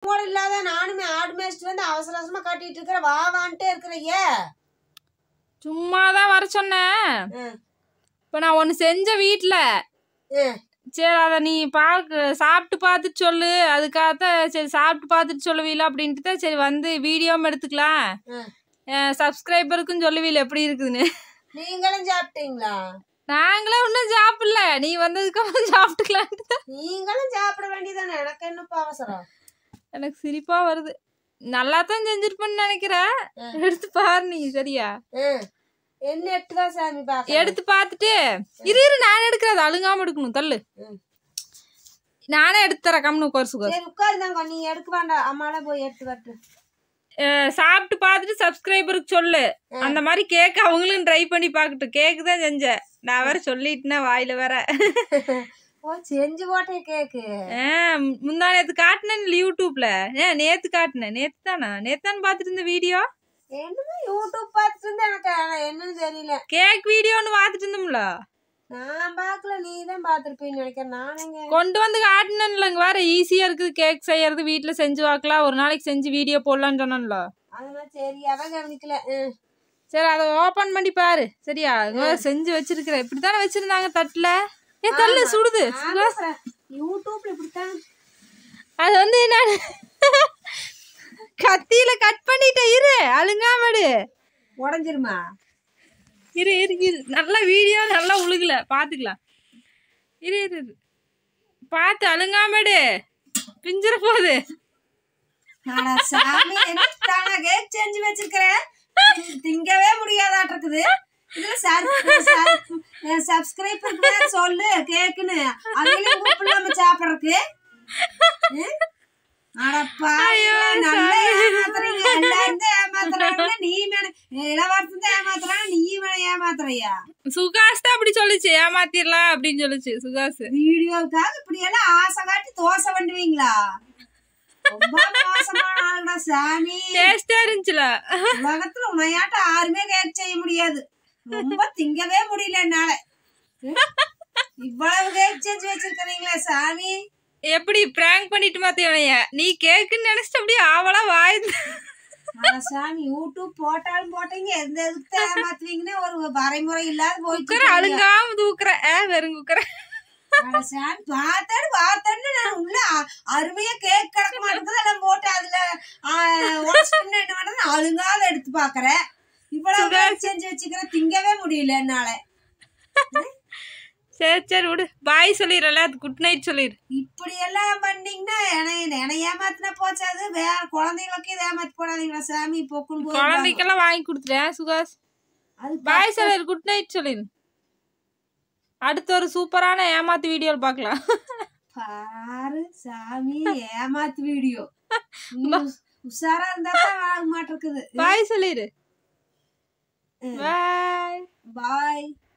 கூட இல்லாத நானுமே ஆடு மேய்ச்சிட்டு வந்து அவசர அவசரமா கட்டிட்டு இருக்கிற வா வான்ட்டே இருக்கிறையே சும்மா தான் வர சொன்னேன் ம், இப்போ நான் ஒன்று செஞ்ச வீட்டில் ம். சரி அதை நீ பார்க்க சாப்பிட்டு பார்த்துட்டு சொல்லு அதுக்காகத்தான் சரி சாப்பிட்டு பார்த்துட்டு சொல்லுவீல அப்படின்ட்டு தான் சரி வந்து வீடியோவும் எடுத்துக்கலாம் ம். சப்ஸ்கிரைபருக்கும் சொல்லுவீல எப்படி இருக்குதுன்னு நீங்களும் சாப்பிட்டீங்களா நாங்களே ஒன்றும் சாப்பிடல நீ வந்ததுக்கப்புறம் சாப்பிட்டுக்கலான்ட்டு தான் நீங்களும் சாப்பிட வேண்டியதானே எனக்கு என்னப்பா அவசரம் எனக்கு சிரிப்பாக வருது நல்லா தான் செஞ்சிருப்பேன்னு நினைக்கிறேன் ம். எடுத்து பாரு நீ சரியா ம். என்ன எட்டுதான் சாமி பாக்க எடுத்து பார்த்துட்டு இரு இரு நான் எடுக்கிறேன் அது அழுங்காம எடுக்கணும் தள்ளு ம். நானே எடுத்து தரேன் கம்னு உட்கார் சுகர் சரி உட்காருந்தாங்க நீ எடுக்க வேண்டாம் அம்மால போய் எடுத்து வரட்டு அஹ் சாப்பிட்டு பார்த்துட்டு சப்ஸ்கிரைபருக்கு சொல்லு அந்த மாதிரி கேக் அவங்களும் ட்ரை பண்ணி பார்க்கட்டும் கேக்கு தான் செஞ்சேன் நான் வேற சொல்லிட்டேனா வாயில வேற ஓ செஞ்சு போட்டேன் கேக்கு அஹ் முந்தா நேத்து காட்டினேன் யூடியூப்ல ஏன் நேத்து காட்டினேன் நேத்து தானா நேத்து தான் பார்த்துட்டு இருந்த வீடியோ என்னமோ யூடியூப் பார்த்துட்டு இருந்தேன் எனக்கு ஆனா என்னன்னு தெரியல கேக் வீடியோன்னு பார்த்துட்டு இருந்தோம்ல நான் பார்க்கல நீ தான் பார்த்துருப்பீன்னு நினைக்கிறேன் நானுங்க கொண்டு வந்து காட்டினேன்ல இங்க வேற ஈஸியா இருக்குது கேக் செய்யறது வீட்ல செஞ்சு பார்க்கலாம் ஒரு நாளைக்கு செஞ்சு வீடியோ போடலாம்னு சொன்னேன்ல அதெல்லாம் சரியாவே கவனிக்கல ம். சரி அதை ஓபன் பண்ணி பாரு சரியா இங்க வேற செஞ்சு வச்சிருக்கிறேன் இப்படித்தானே வச்சிருந்தாங்க தட்டுல ஏ தள்ளு சுடுது ஆமா சார். யூடியூப்ல இப்படித்தான் அது வந்து நான் கத்தியில கட் பண்ணிட்டேன் இரு அழுங்காமடு உடஞ்சிருமா இரு இரு இரு நல்ல வீடியோ நல்லா உழுகல பாத்துக்கலாம் இரு இரு இரு. பார்த்து அழுங்காமடு பிஞ்சிர போகுது அட சாமி என்ன தானா கேக் செஞ்சு வச்சிருக்கிறேன் தி- திங்கவே முடியாதாட்டு இருக்குது இதுல சப்ஸ்கிரைபர் சொல்லு கேக்குன்னு அவங்களையும் கூப்பிடலாம சாப்பிடறதுக்கு ம்? அடப்பா நல்லா ஏமாத்துறீங்க எல்லாரும் தான் ஏமாத்துறாங்க நீ மேல இளவரசன் தான் ஏமாத்துறாங்க நீ மேல ஏமாத்துறியா சுகாஸ் தான் அப்படி சொல்லுச்சு ஏமாத்திரலாம் அப்படின்னு சொல்லுச்சு சுகாஸ் வீடியோவுக்காக இப்படி எல்லாம் ஆசை காட்டி தோசை பண்ணுவீங்களா ரொம்ப மோசமான ஆள்டா சாமி டேஸ்டா இருந்துச்சுல உலகத்துல உனையாட்டம் யாருமே கேக் செய்ய முடியாது ரொம்ப திங்கவே முடியல என்னால ம்? இவ்வளவு கேக் செஞ்சு வச்சிருக்கிறீங்களே சாமி எப்படி பிராங்க் பண்ணிட்டு மாத்தியவனைய நீ கேக்குன்னு நினைச்சிட்டு அப்படியே ஆவலா வாய் ஆனா சாமி யூடியூப் போட்டாலும் போட்டீங்க எந்த எதுக்கு தான் ஏமாத்துவீங்கன்னு ஒரு வரைமுறை இல்லாத போயிட்டு குக்கர் அழுங்காம தூக்குற ஏ வெறும் குக்கர ஆனா சாமி பார்த்தேன்னு பார்த்தேன்னு நான் உள்ள அ- அருமையா கேக் கிடக்க மாட்டேங்குது எல்லாம் போட்டு அதுல உடச்சுட்டு என்ன பண்ணுறது அழுங்காத எடுத்து பாக்குறேன் இவ்வளவு கேக் செஞ்சு வச்சுக்கிறேன் திங்கவே முடியல என்னால சரி சரி விடு பாய் சொல்லிடுறல அது குட் நைட் சொல்லிடு இப்படி எல்லாம் பண்ணீங்கன்னா என்னை என்னை ஏமாத்தினா போச்சு அது வேற குழந்தைங்களுக்கு இதை ஏமாத்தி போடாதீங்களா சாமி பொக்குன்னு போய் குழந்தைக்கெல்லாம் வாங்கி கொடுத்துட்டேன் சுகாஸ் அது பாய் சொல்லிடு குட் நைட் சொல்லிடு அடுத்த ஒரு சூப்பரான ஏமாத்து வீடியோ பார்க்கலாம் பாரு சாமி ஏமாத்து வீடியோ உஷாரா இருந்தா தான் ஆக மாட்டிருக்குது பாய் சொல்லிடு பாய் பாய்